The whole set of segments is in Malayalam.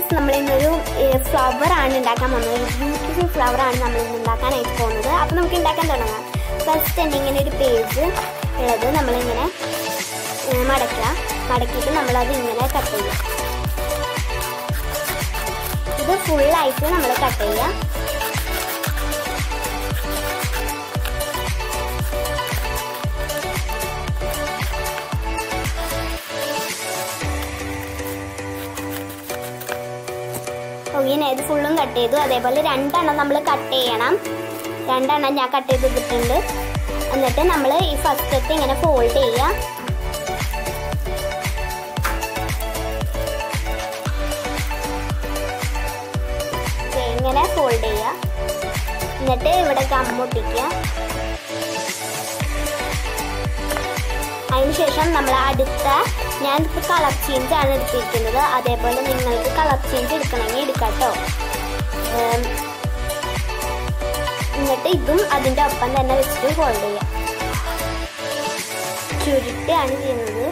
ഗൈസ് നമ്മൾ ഇന്നൊരു ഫ്ലവർ ആണ് ഉണ്ടാക്കാൻ പോകുന്നത് ഒരു ബ്യൂട്ടിഫുൾ ഫ്ലവർ ആണ് നമ്മൾ ഇന്ന് ഉണ്ടാക്കാനായിട്ട് പോകുന്നത് അപ്പോൾ നമുക്ക് ഉണ്ടാക്കാൻ തുടങ്ങാം ഫസ്റ്റ് തന്നെ ഇങ്ങനെ ഒരു പേജ് ഉള്ളത് നമ്മളിങ്ങനെ ഏ, മടക്കുക മടക്കിയിട്ട് നമ്മളത് ഇങ്ങനെ കട്ട് ചെയ്യുക ഇത് ഫുള്ളായിട്ട് നമ്മൾ കട്ട് ചെയ്യുക ഇങ്ങനെ ഇത് ഫുള്ളും കട്ട് ചെയ്തു അതേപോലെ രണ്ടെണ്ണം നമ്മൾ കട്ട് ചെയ്യണം രണ്ടെണ്ണം ഞാൻ കട്ട് ചെയ്തിട്ടുണ്ട് എന്നിട്ട് നമ്മൾ ഈ ഫസ്റ്റത്തെ ഇങ്ങനെ ഫോൾഡ് ചെയ്യുക ദേ ഇങ്ങനെ ഫോൾഡ് ചെയ്യുക എന്നിട്ട് ഇവിടെ കമ്മൊട്ടിക്കുക അതിനുശേഷം നമ്മൾ അടുത്ത ഞാൻ ഇപ്പോൾ കളർ ചേഞ്ച് ആണ് എടുത്തിരിക്കുന്നത് അതേപോലെ നിങ്ങൾക്ക് കളർ ചേഞ്ച് എടുക്കണമെങ്കിൽ എടുക്കാം കേട്ടോ ഏം, എന്നിട്ട് ഇതും അതിൻ്റെ ഒപ്പം തന്നെ വെച്ചിട്ട് ഹോൾഡ് ചെയ്യാം ചുരുട്ടാണ് ചെയ്യുന്നത്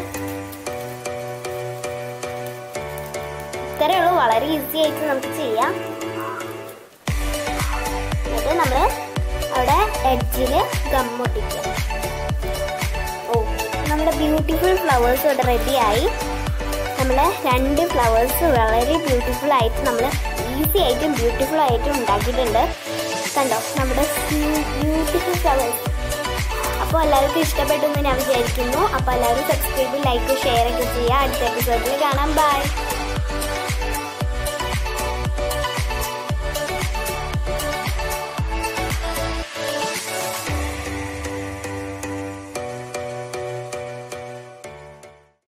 ഇത്രയേ ഉള്ളൂ വളരെ ഈസി ആയിട്ട് നമുക്ക് ചെയ്യാം എന്നിട്ട് നമ്മൾ അവിടെ എഡ്ജിൽ ഗമ്മൊട്ടിക്കുക ഓ നമ്മുടെ ബ്യൂട്ടിഫുൾ ഫ്ലവേഴ്സ് ഇവിടെ റെഡിയായി നമ്മൾ രണ്ട് ഫ്ലവേഴ്സ് വളരെ ബ്യൂട്ടിഫുൾ ആയിട്ട് നമ്മൾ ഈസി ആയിട്ടും ബ്യൂട്ടിഫുൾ ആയിട്ടും ഉണ്ടാക്കിയിട്ടുണ്ട് കണ്ടോ നമ്മുടെ ബ്യൂട്ടിഫുൾ ഫ്ലവേഴ്സ് അപ്പോൾ എല്ലാവർക്കും ഇഷ്ടപ്പെട്ടു എന്ന് ഞാൻ വിചാരിക്കുന്നു അപ്പോൾ എല്ലാവരും സബ്സ്ക്രൈബ് ലൈക്ക് ഷെയർ ഒക്കെ ചെയ്യുക അടുത്ത എപ്പിസോഡിൽ കാണാം ബൈ